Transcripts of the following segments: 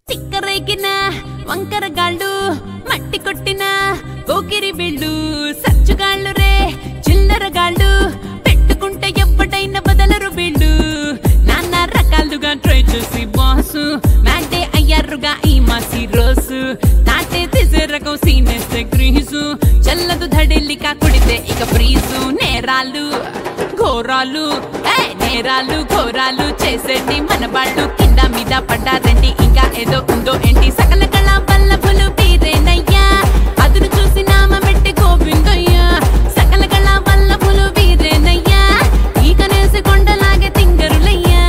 తిక్కరేగిన వంకరగాళ్ళు మట్టి కొట్టిన పోకిరి వీళ్ళు సచ్చుగాళ్ళు రే చిల్లరగాళ్ళు పెట్టుకుంటే ఎవ్వడైనా బదలరు వీళ్ళు నానా రకాలుగా ట్రై చేసి బాసు మ్యాటే అయ్యారుగా ఈ మాసి రోజు తాటే తీసే రకం సీనేస్తే గ్రీసు చల్లదు ధడెల్లిక కుడితే ఇక ఫ్రీజు నేరాలు ఘోరాలు ఏ నేరాలు ఘోరాలు చేసేటి మన వాళ్ళు కింద మీద పడ్డారండి ఇంకా ఏదో ఉందో ఏంటి సకల కళ వల్లభులు వీరేనయ్యా అదును చూసి నామమెట్టి గోవిందయ్యా సకల కళ వల్లభులు వీరేనయ్యా ఈ కనేసి కొండలాగే తింగరులయ్యా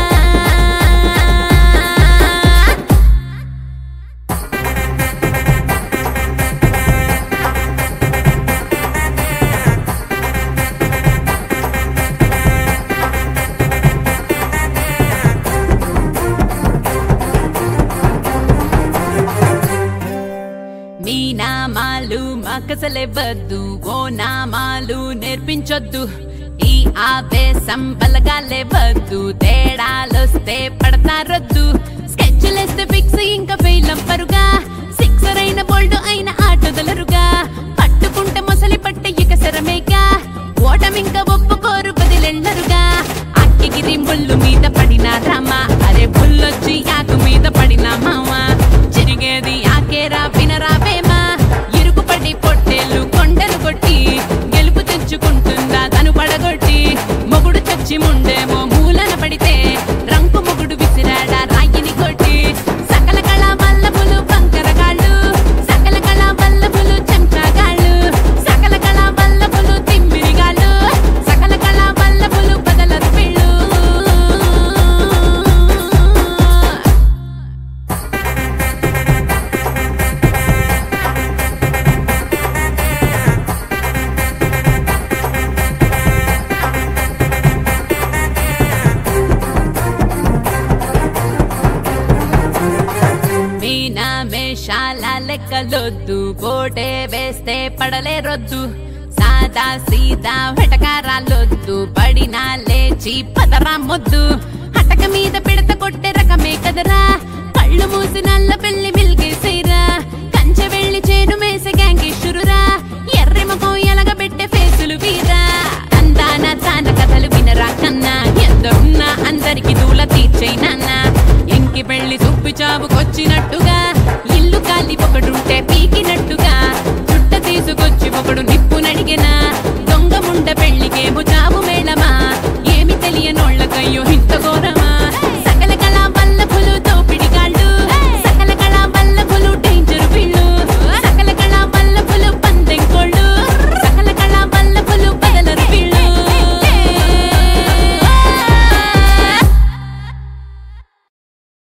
మీ నామాలు మకసలేవద్దు ఓ నామాలు నేర్పించొద్దు ఈ ఆవేశం బలగాలేవద్దు తేడాలొస్తే పడతారొద్దు స్కెచ్లేస్తే ఫిక్స్ ఇంకా ఫెయిల్ అవ్వరుగా సిక్సర్ అయిన బోల్డ్ అయిన ఆటోదలరుగా పట్టుకుంటే మొసలి పట్ట ఇక శరమేగా ఓటమింక ఒప్పుకోరు బదిలెళ్ళరుగా అక్కిగిరి ముళ్ళు మీద పడిన రామ అరే బుల్లొచ్చి యాకు మీద పడిన మామ చిరిగేది ఆకేరా వినరావేమా ఇరుకుపడి పొట్టేలు కొండలు కొట్టి గెలుపు తెచ్చుకుంటుందా తను పడగొట్టి మొగుడు చచ్చి ముండేమో మూలన పడితే రంకు మొగుడు విసిరాడా రాయిని కొట్టి సకల కళ వల్లభులు బంకరగాళ్ళు సకల కళ వల్లభులు చెంచాగాళ్ళు సకల కళ వల్లభులు తిమ్మిరిగాళ్ళు సకల కళ వల్లభులు బదలరు పిళ్ళు మీనా మేషాల లెక్కలొద్దు కోటే వేస్తే పడలే రొద్దు సాదా సీదా వెటకారాలొద్దు పడినా లేచి పదరా మొద్దు హటక మీద పిడత కొట్టే రకమే కదరా కళ్ళు మూసి నల్ల పెళ్లి మిల్గేసేరా కంచె వెళ్ళి చేను మేసే